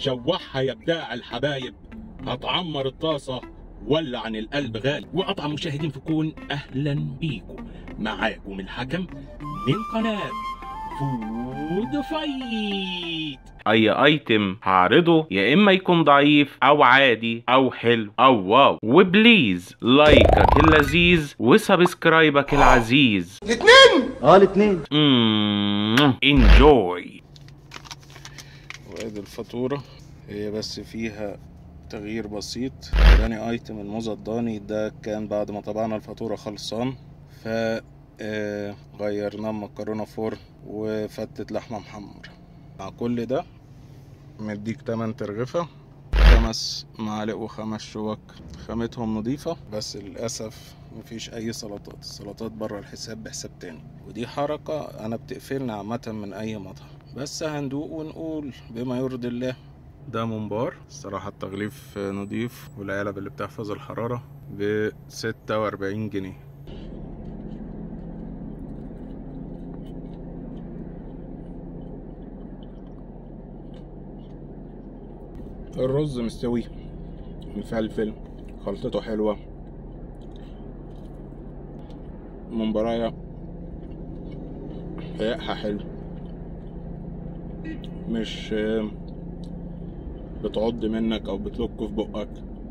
شوحها يا بتاع الحبايب هتعمر الطاسة ولع عن القلب غالي وأطعم مشاهدين في كون أهلا بيكم معاكم الحكم من قناة فود فايت اي ايتم هعرضه يا اما يكون ضعيف او عادي او حلو او واو وبليز لايكك اللذيذ وسبسكرايبك العزيز اه الاثنين انجوي وادي الفاتورة هي بس فيها تغيير بسيط تاني ايتم الموز الضاني ده كان بعد ما طبعنا الفاتورة خلصان ف آه، غيرناه مكرونة فرن وفتة لحمة محمرة مع كل ده مديك تمن ترغفة خمس معالق وخمس شوك خامتهم نظيفة بس للأسف مفيش أي سلطات السلطات بره الحساب بحساب تاني ودي حركة أنا بتقفلنا عامة من أي مطعم بس هندوق ونقول بما يرضي الله ده ممبار الصراحة التغليف نضيف والعلب اللي بتحفظ الحرارة بستة وأربعين جنيه الرز مستوي مفلفل خلطته حلوة ممبراية ريقها حلو مش آه، بتعض منك او بتلك في بقك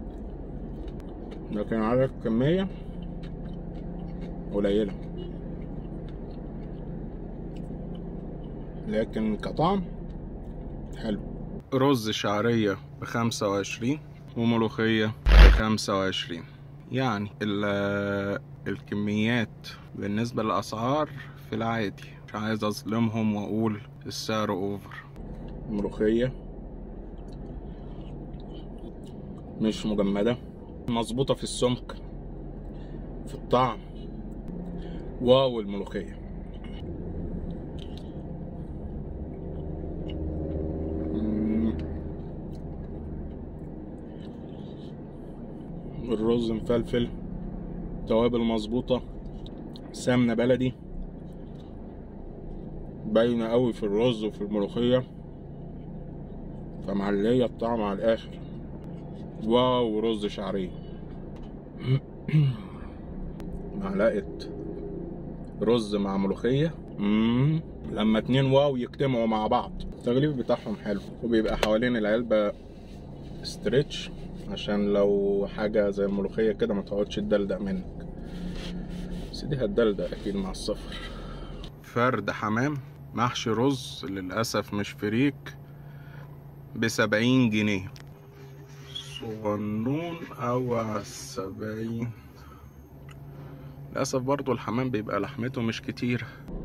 لكن على كمية قليلة لكن كطعم حلو رز شعرية بخمسة وعشرين وملوخية بخمسة وعشرين يعني ال- الكميات بالنسبة للأسعار في العادي مش عايز أظلمهم وأقول السعر أوفر ملوخية مش مجمدة مظبوطة في السمك في الطعم واو الملوخية مم. الرز مفلفل توابل مظبوطة سمنة بلدي باينة قوي في الرز وفي الملوخية فمعلية الطعم على الآخر واو رز شعرية معلقة رز مع ملوخية مم. لما اتنين واو يجتمعوا مع بعض التغليف بتاعهم حلو وبيبقى حوالين العلبة ستريتش عشان لو حاجة زي الملوخية كده ما تقعدش تدلدق منك بس دي هتدلدق أكيد مع السفر فرد حمام محشي رز للأسف مش فريك بسبعين جنيه صغنون أو على السبعين للأسف برضو الحمام بيبقى لحمته مش كتير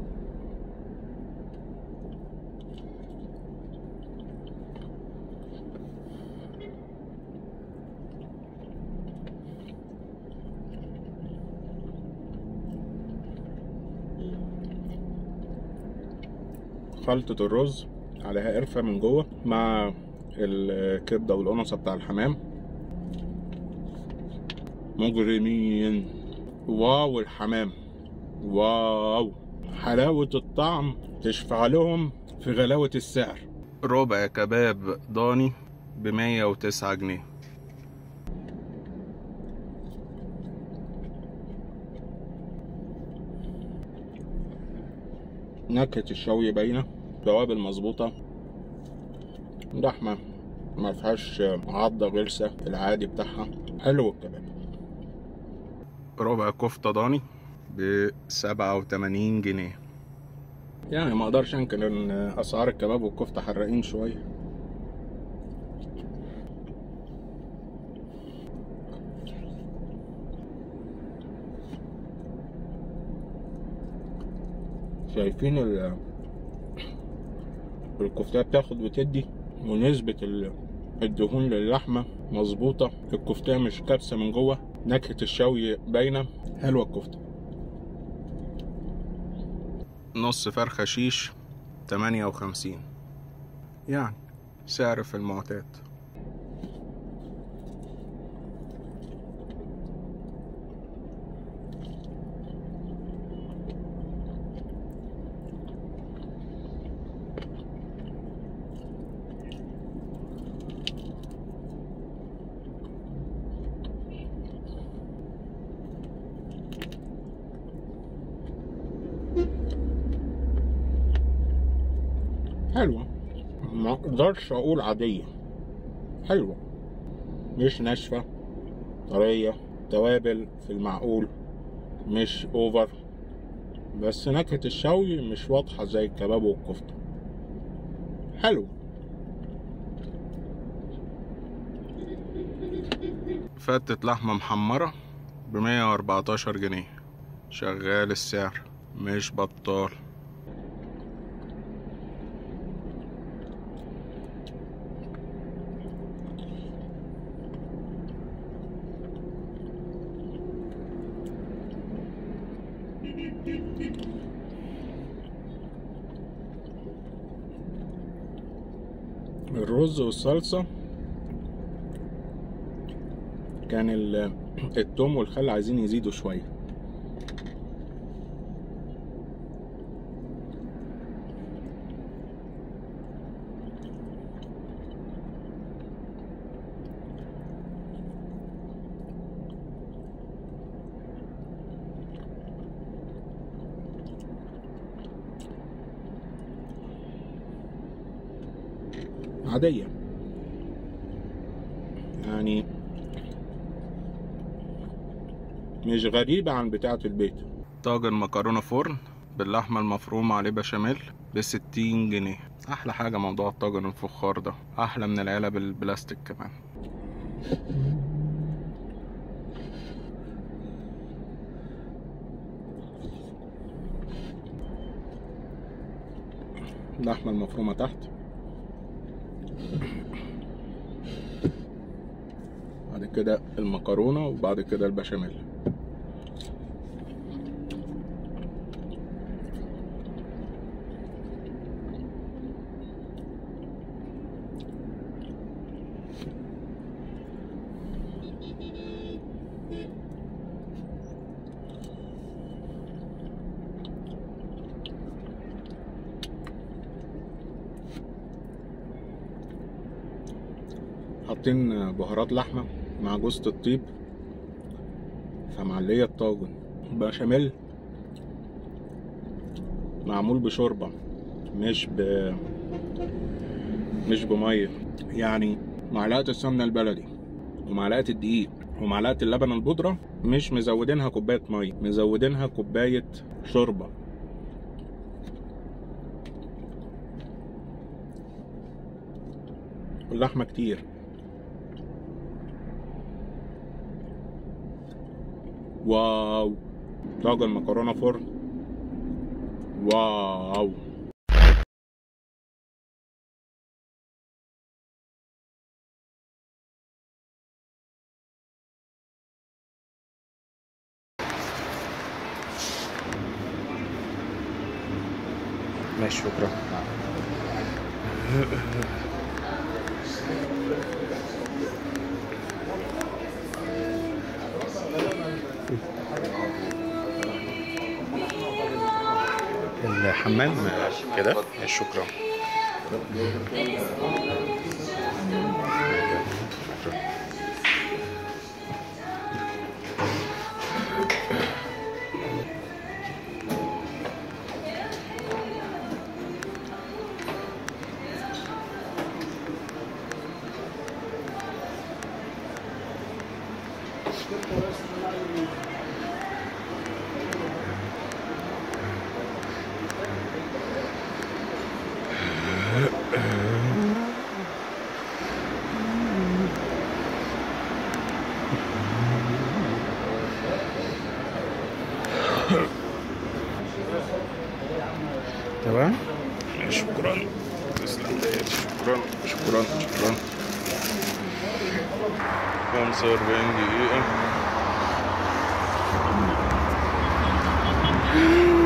خلطة الرز عليها قرفة من جوه مع الكبدة والقنصة بتاع الحمام مجرمين واو الحمام واو حلاوة الطعم تشفع لهم في غلاوة السعر ربع كباب ضاني بمية وتسعة جنيه نكهة الشوي باينة توابل مظبوطة لحمة ما فيهاش عضة غلسة العادي بتاعها حلو الكباب ربع كفتة ضاني بسبعة وتمانين جنيه يعني ما اقدرش انكر ان اسعار الكباب والكفتة حراقين شوية شايفين ال الكفتة بتاخد وتدي ونسبة ال- الدهون للحمة مظبوطة الكفتة مش كابسة من جوه نكهة الشوي باينة حلوة الكفتة نص فرخة شيش تمانية وخمسين يعني سعر في المعتاد حلوة ما اقدرش اقول عادية حلوة مش ناشفة طرية توابل في المعقول مش اوفر بس نكهة الشوي مش واضحة زي الكباب والكفتة حلو فتة لحمة محمرة بمية وأربعتاشر جنيه شغال السعر مش بطال الرز والصلصة كان ال- التوم والخل عايزين يزيدوا شوية عادية يعني مش غريبة عن بتاعة البيت طاجن مكرونة فرن باللحمة المفرومة عليه بشاميل بستين جنيه أحلى حاجة موضوع الطاجن الفخار ده أحلى من العلب البلاستيك كمان اللحمة المفرومة تحت بعد كده المكرونة وبعد كده البشاميل حاطين بهارات لحمة مع جوزة الطيب فمعلية الطاجن بشاميل معمول بشوربة مش ب مش بمية يعني معلقة السمنة البلدي ومعلقة الدقيق ومعلقة اللبن البودرة مش مزودينها كوباية مية مزودينها كوباية شوربة اللحمة كتير واو طاجن مكرونة فرن واو ماشي شكرا الحمام كده شكرا تمام شكرا تسلم لي شكرا شكرا شكرا 45 دقيقة